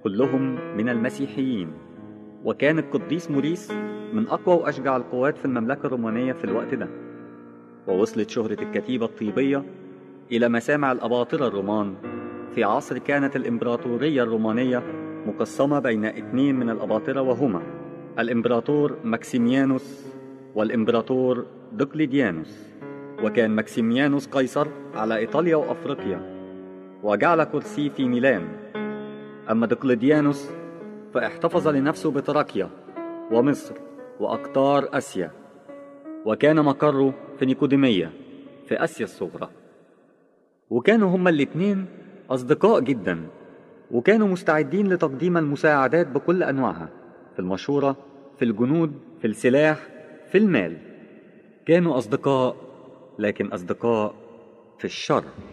كلهم من المسيحيين وكان القديس موريس من أقوى وأشجع القوات في المملكة الرومانية في الوقت ده ووصلت شهرة الكتيبة الطيبية إلى مسامع الأباطرة الرومان في عصر كانت الإمبراطورية الرومانية مقسمة بين اثنين من الأباطرة وهما الإمبراطور ماكسيميانوس والإمبراطور دقليديانوس وكان ماكسيميانوس قيصر على إيطاليا وأفريقيا وجعل كرسي في ميلان أما دقلديانوس فاحتفظ لنفسه بتراكيا ومصر وأقطار آسيا وكان مقره في نيكوديمية في آسيا الصغرى وكانوا هما الاتنين أصدقاء جدا وكانوا مستعدين لتقديم المساعدات بكل أنواعها في المشورة في الجنود في السلاح في المال كانوا أصدقاء لكن أصدقاء في الشر